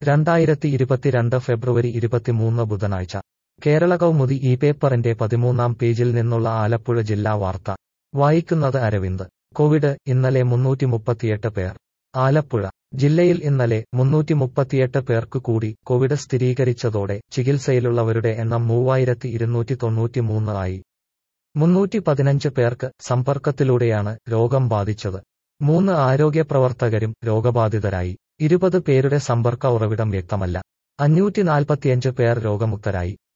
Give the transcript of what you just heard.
രണ്ടായിരത്തി ഇരുപത്തിരണ്ട് ഫെബ്രുവരി ഇരുപത്തിമൂന്ന് ബുധനാഴ്ച കേരള കൗമുദി ഈ പേപ്പറിന്റെ പതിമൂന്നാം പേജിൽ നിന്നുള്ള ആലപ്പുഴ ജില്ലാ വാർത്ത വായിക്കുന്നത് അരവിന്ദ് കോവിഡ് ഇന്നലെ മുന്നൂറ്റി മുപ്പത്തിയെട്ട് പേർ ആലപ്പുഴ ജില്ലയിൽ ഇന്നലെ മുന്നൂറ്റി മുപ്പത്തിയെട്ട് പേർക്ക് കൂടി കോവിഡ് സ്ഥിരീകരിച്ചതോടെ ചികിത്സയിലുള്ളവരുടെ എണ്ണം മൂവായിരത്തി ഇരുന്നൂറ്റി തൊണ്ണൂറ്റിമൂന്ന് ആയി മുന്നൂറ്റി പതിനഞ്ച് പേർക്ക് സമ്പർക്കത്തിലൂടെയാണ് രോഗം ബാധിച്ചത് മൂന്ന് ആരോഗ്യ പ്രവർത്തകരും രോഗബാധിതരായി ഇരുപത് പേരുടെ സമ്പർക്ക ഉറവിടം വ്യക്തമല്ല അഞ്ഞൂറ്റി നാൽപ്പത്തിയഞ്ച് പേർ രോഗമുക്തരായി